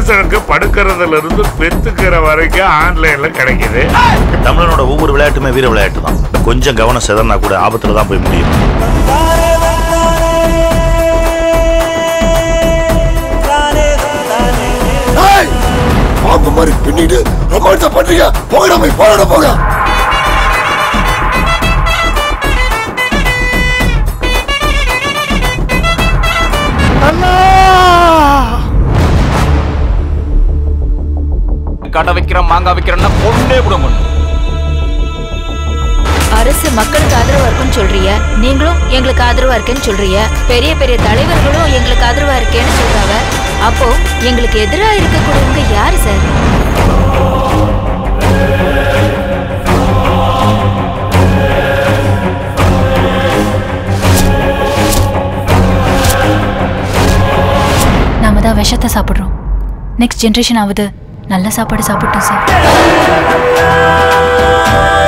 மனுஷனுக்கு படுக்கிறதுல இருந்து பெத்துக்கிற வரைக்கும் ஆன்லைன்ல கிடைக்குது தமிழனோட ஒவ்வொரு விளையாட்டுமே வீர விளையாட்டு தான் கொஞ்சம் கவனம் செதறினா கூட ஆபத்துல தான் போய் முடியும் ஏய் பாம்பு மாதிரி பின்னிட்டு ரொமான்ஸா பண்றீங்க போகடா போய் போகடா போக கடை வைக்கிறேன் மாங்காய் வைக்கிறேன்னா கொண்டே விட மாட்டோம் அரசு மக்களுக்கு ஆதரவா இருக்குன்னு சொல்றீங்க நீங்களும் எங்களுக்கு ஆதரவா இருக்கேன்னு சொல்றீங்க பெரிய பெரிய தலைவர்களும் எங்களுக்கு ஆதரவா இருக்கேன்னு சொல்றாங்க அப்போ எங்களுக்கு எதிரா இருக்கக்கூடியவங்க யாரு சார் நாம தான் விஷத்தை சாப்பிட்றோம் நெக்ஸ்ட் ஜென்ரேஷன் ஆகுது நல்ல சாப்பாடு சாப்பிட்டோம் சார்